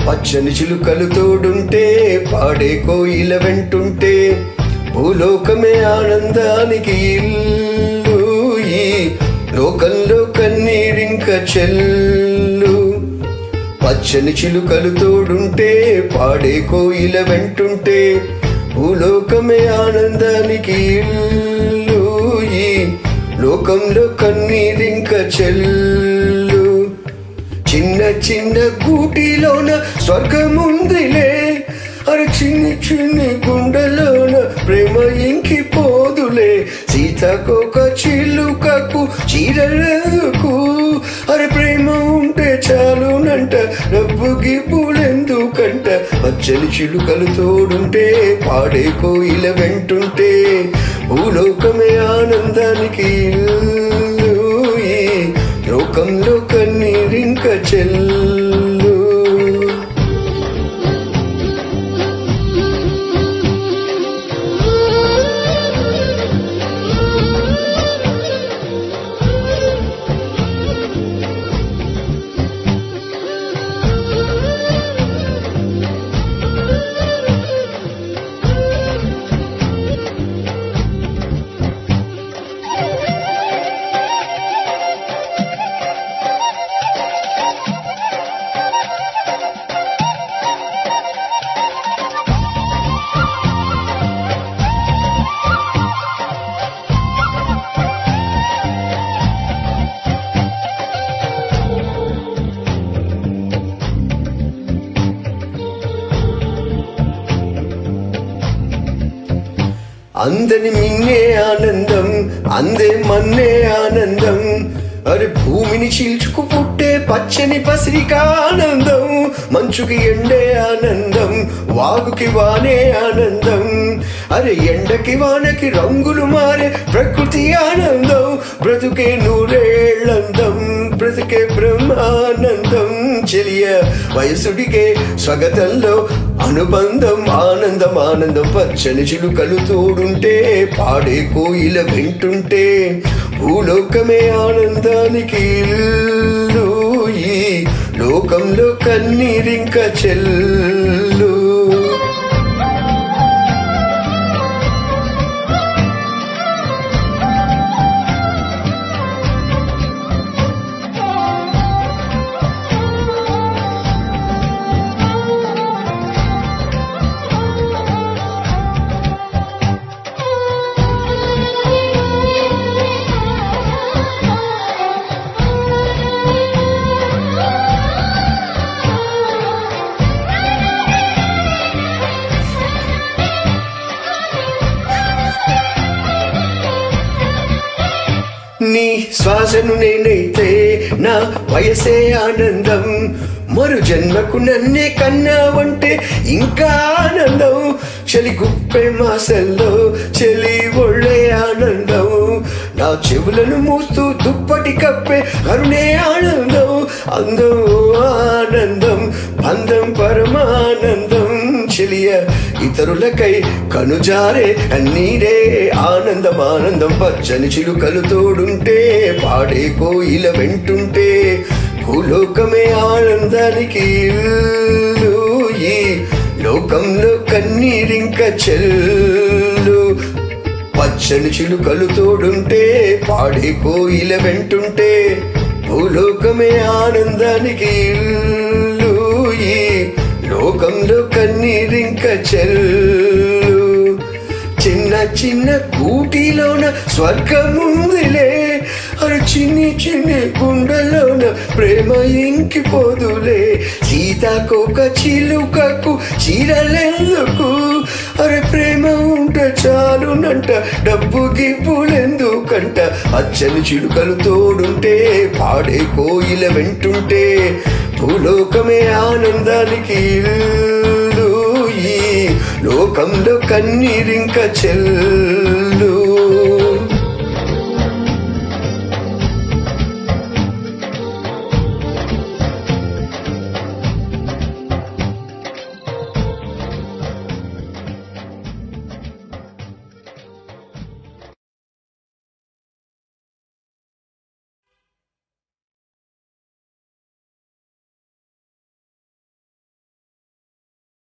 పచ్చని చిలుకలు తోడుంటే పాడే కోయిల వెంటుంటే భూలోకమే ఆనందానికి ఇల్లు ఈ లోకంలో కన్నీరింక చెల్లు పచ్చని చిలుకలు తోడుంటే పాడే కోయిల వెంటుంటే భూలోకమే ఆనందానికి ఇల్లు ఈ లోకంలో కన్నీరింక చెల్లు చిన్న చిన్న గూటిలోన స్వర్గముందిలే అరే చిన్ని చిన్ని గుండెలోన ప్రేమ ఇంకిపోదులే సీతకొక చిలుకకు చీరలకు అరే ప్రేమ ఉంటే చాలునంట డబ్బు గిబ్బులెందుకంట పచ్చని చిలుకలు తోడుంటే పాడే కోయిల వెంటుంటే భూలోకమే ఆనందానికి ఇల్లు ఈ లోకంలో కన్నీరింక చెల్లు అందని మిన్నే ఆనందం అందే మన్నే ఆనందం అరే భూమిని చీల్చుకు పుట్టే పచ్చని పసిరిక ఆనందం మంచుకి ఎండే ఆనందం వాగుకి వానే ఆనందం అరే ఎండకి వానకి రంగులు మారే ప్రకృతి ఆనందం బ్రతుకే నూరేళ్ళందం బ్రతుకే బ్రహ్మానందం చెలియ వయసుడికే స్వగతంలో అనుబంధం ఆనందం ఆనందం పచ్చని చిలుకలు తోడుంటే పాడే కోయిల వింటుంటే భూలోకమే ఆనందానికి ఇల్లు ఈ లోకంలో కన్నీరింక చెల్లు నీ శ్వాసను నేనైతే నా వయసే ఆనందం మరు జన్మకు నన్నే కన్నావంటే ఇంకా ఆనందం చలి గుప్పే మాసల్లో చలి ఒళ్ళే ఆనందం నా చెవులను మూస్తూ దుప్పటి కప్పే కరుణే ఆనందం అందం ఆనందం బంధం పరమానందం చెలియ ఇతరులకై కనుజారే అన్నీరే ఆనందం ఆనందం పచ్చని చిలుకలు తోడుంటే పాడే కోయిల వెంటుంటే భూలోకమే ఆనందానికి ఇల్లు ఈ లోకంలో కన్నీరింక చెల్లు పచ్చని చిలుకలు తోడుంటే పాడే కోయిల వెంటుంటే భూలోకమే ఆనందానికి ఇల్లు ఈ లోకంలో కన్నీరింక చెల్లు చిన్న చిన్న కూటిలోన స్వర్గముందిలే అరే చిన్ని చిన్ని గుండెలోన ప్రేమ ఇంకిపోదులే సీతాకోక చిలుకకు చీరలెందుకు అరే ప్రేమ ఉంటే చాలునంట డబ్బు గిబ్బులెందుకంట అచ్చని చిలుకలు తోడుంటే పాడే కోయిల వెంటుంటే భూలోకమే ఆనందానికి ఇల్లు ఈ లోకంలో కన్నీరింక చెల్లు